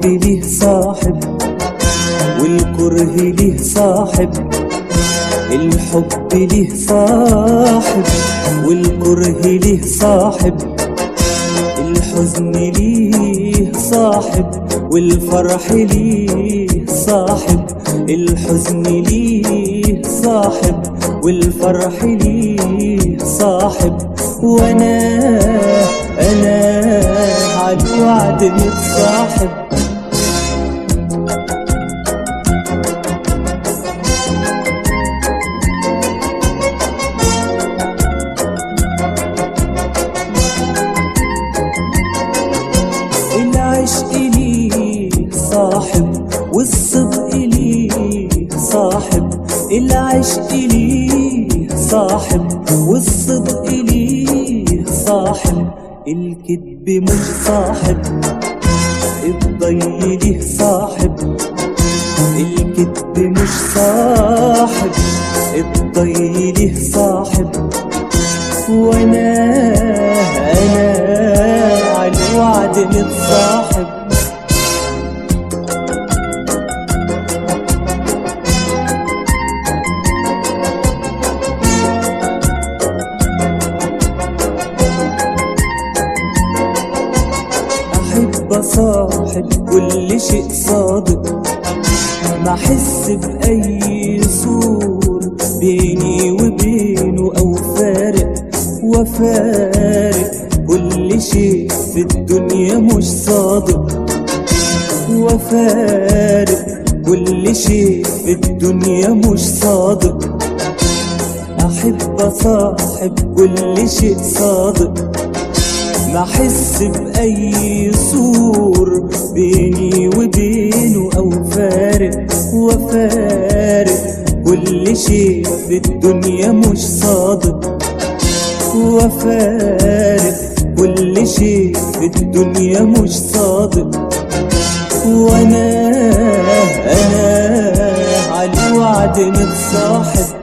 الحب ليه صاحب والكره ليه صاحب الحب ليه صاحب والكره ليه صاحب الحزن ليه صاحب والفرح ليه صاحب الحزن ليه صاحب والفرح ليه صاحب وانا انا عالوعد متصاحب العشق ليه صاحب والصدق ليه صاحب العشق ليه صاحب والصدق ليه صاحب الكذب مش صاحب الضي ليه صاحب الكذب مش صاحب الضي ليه صاحب وانا انا على الوعد متصاحب احب اصاحب كل شيء صادق ما احس باي سور بيني وبينه او فارق وفارق كل شيء في الدنيا مش صادق وفارق كل شيء في الدنيا مش صادق احب اصاحب كل شيء صادق ما احس باي سور بيني وبينه او فارق وفارق كل شيء في الدنيا مش صادق وفارق كل شيء في الدنيا مش صادق وانا انا على الوعد متصاحب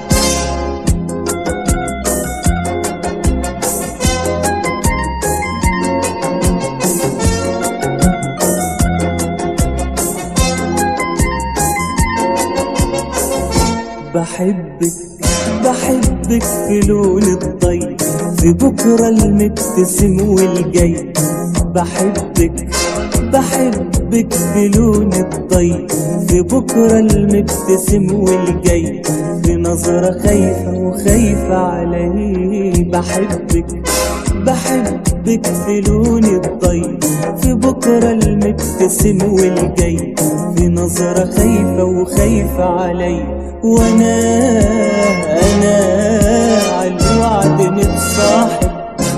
بحبك بحبك في لون الضي في بكرة المبتسم والجاي بحبك بحبك في لون الضي في بكرة المبتسم والجاي في نظرة خايفة وخايفة علي بحبك بحبك في لون الضي في بكرة المبتسم والجاي في نظرة خايفة وخايفة علي وانا انا على الوعد متصاحب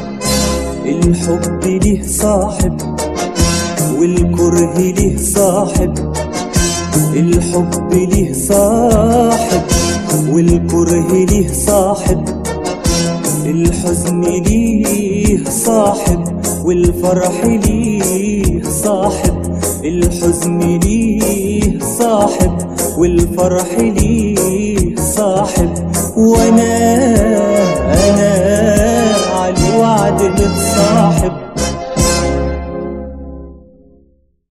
الحب ليه صاحب والكره ليه صاحب الحب ليه صاحب والكره ليه صاحب الحزن ليه صاحب والفرح ليه صاحب الحزن ليه صاحب والفرح ليه صاحب وانا